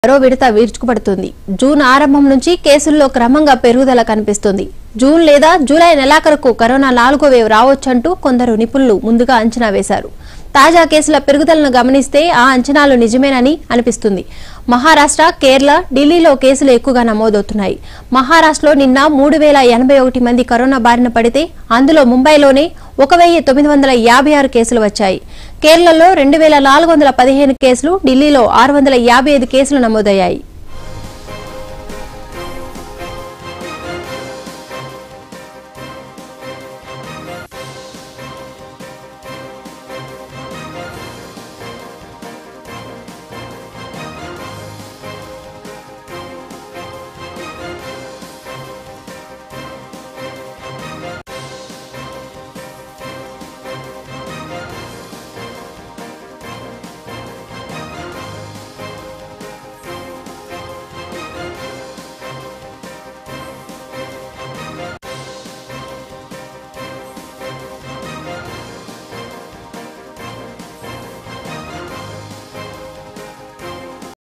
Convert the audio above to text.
మరో విడత విరుచుకుపడుతుంది జూన్ ఆరంభం నుంచి కేసుల్లో క్రమంగా పెరుగుదల కనిపిస్తుంది జూన్ లేదా జూలై నెలాఖరుకు కరోనా నాలుగో వేవ్ రావచ్చంటూ కొందరు నిపుణులు ముందుగా అంచనా వేశారు తాజా కేసుల పెరుగుదలను గమనిస్తే ఆ అంచనాలు నిజమేనని అనిపిస్తుంది మహారాష్ట్ర కేరళ ఢిల్లీలో కేసులు ఎక్కువగా నమోదవుతున్నాయి మహారాష్ట్రలో నిన్న మూడు వేల ఎనభై ఒకటి మంది కరోనా బారిన పడితే అందులో ముంబైలోనే ఒక వెయ్యి తొమ్మిది వందల యాభై ఆరు కేసులు వచ్చాయి కేరళలో రెండు వేల నాలుగు వందల పదిహేను కేసులు ఢిల్లీలో ఆరు వందల యాభై ఐదు కేసులు నమోదయ్యాయి